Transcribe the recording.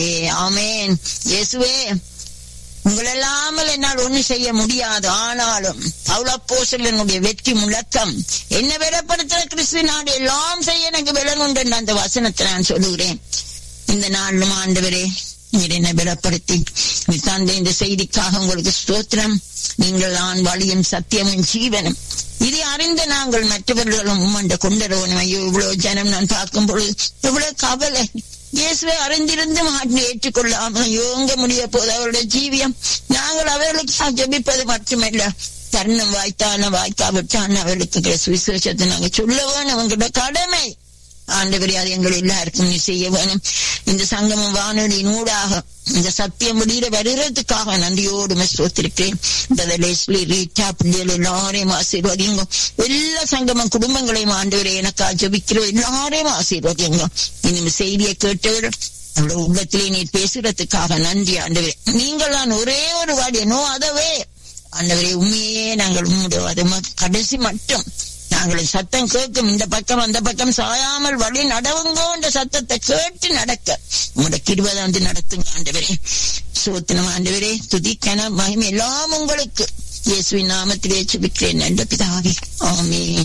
ஆமேன் இயேசுவே உங்களெல்லாமல் என்னால் ஒண்ணு செய்ய முடியாது ஆனாலும் பௌலப்போசலனுடைய வெற்றி முழக்கம் என்ன விலப்படுத்துற கிறிஸ்து நாடு எல்லாம் செய்ய எனக்கு விலன் உண்டு என்று அந்த வசனத்தை நான் சொல்லுகிறேன் இந்த நாளும் ஆண்டவரே நீர் என்ன பலப்படுத்தி தந்தை இந்த செய்திக்காக உங்களுக்கு ஸ்தோத்திரம் நீங்கள் நான் வழியும் சத்தியமும் ஜீவனும் இதை அறிந்த நாங்கள் மற்றவர்களும் உம்மண்ட கொண்டரவனும் ஐயோ இவ்வளவு ஜனம் நான் பார்க்கும் பொழுது இவ்வளவு கவலை இயேசுவை அறிந்திருந்து மாற்றி ஏற்றுக்கொள்ளாமல் யோங்க முடிய போது அவருடைய ஜீவியம் நாங்கள் அவர்களுக்கு ஜபிப்பது மட்டுமல்ல தருணம் வாய்த்தான வாய்க்காவிட்டான் அவர்களுக்கு சுவிசேஷத்தை நாங்கள் சொல்ல வேணும் அவங்களோட கடமை ஆண்டவரே அது எங்கள் எல்லாருக்கும் நீ செய்ய வேணும் இந்த சங்கமம் வானொலியின் ஊடாக இந்த சத்தியம் வெளியிட வருகிறதுக்காக நன்றியோடு ஸ்தோத்திருக்கிறேன் ரீட்டா பிள்ளைகள் எல்லாரையும் ஆசீர்வதிங்க எல்லா சங்கமம் குடும்பங்களையும் ஆண்டவரே எனக்கா ஜபிக்கிறோம் எல்லாரையும் ஆசீர்வதிங்க இனிமே செய்தியை கேட்டவர் அவருடைய உள்ளத்திலே நீர் பேசுறதுக்காக நன்றி ஆண்டவரே நீங்கள் தான் ஒரே ஒரு வாடிய நோ அதவே ஆண்டவரே உண்மையே நாங்கள் உம்முடைய அது கடைசி மட்டும் நாங்கள் சத்தம் கேட்கும் இந்த பக்கம் அந்த பக்கம் சாயாமல் வழி நடவுங்கோ என்ற சத்தத்தை கேட்டு நடக்க உங்களோட கிருபதை வந்து நடத்துங்க ஆண்டவரே சோத்தினம் ஆண்டவரே துதிக்கன மகிமை எல்லாம் உங்களுக்கு இயேசுவின் நாமத்திலே சுபிக்கிறேன் நன்ற பிதாவே ஆமே